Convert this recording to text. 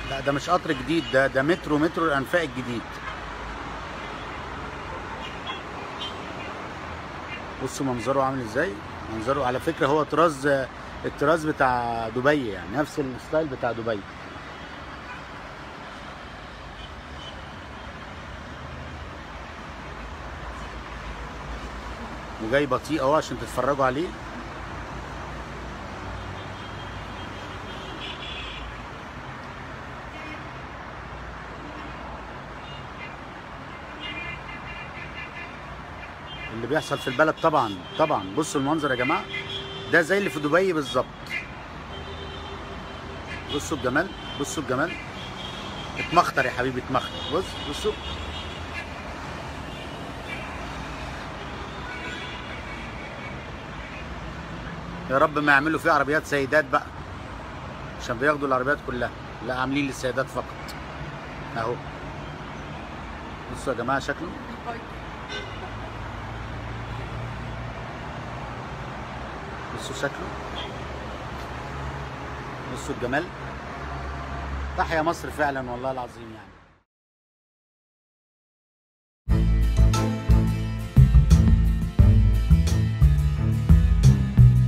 لا ده مش قطر جديد ده ده مترو مترو الانفاق الجديد بصوا منظره عامل ازاي منظره على فكره هو طراز الطراز بتاع دبي يعني نفس الستايل بتاع دبي وجاي بطيء اهو عشان تتفرجوا عليه اللي بيحصل في البلد طبعا طبعا بصوا المنظر يا جماعه ده زي اللي في دبي بالظبط بصوا الجمال بصوا الجمال اتمخطر يا حبيبي اتمخطر بص بصوا يا رب ما يعملوا فيه عربيات سيدات بقى عشان بياخدوا العربيات كلها لا عاملين للسيدات فقط اهو بصوا يا جماعه شكله بصوا شكله بصوا الجمال تحيا مصر فعلا والله العظيم يعني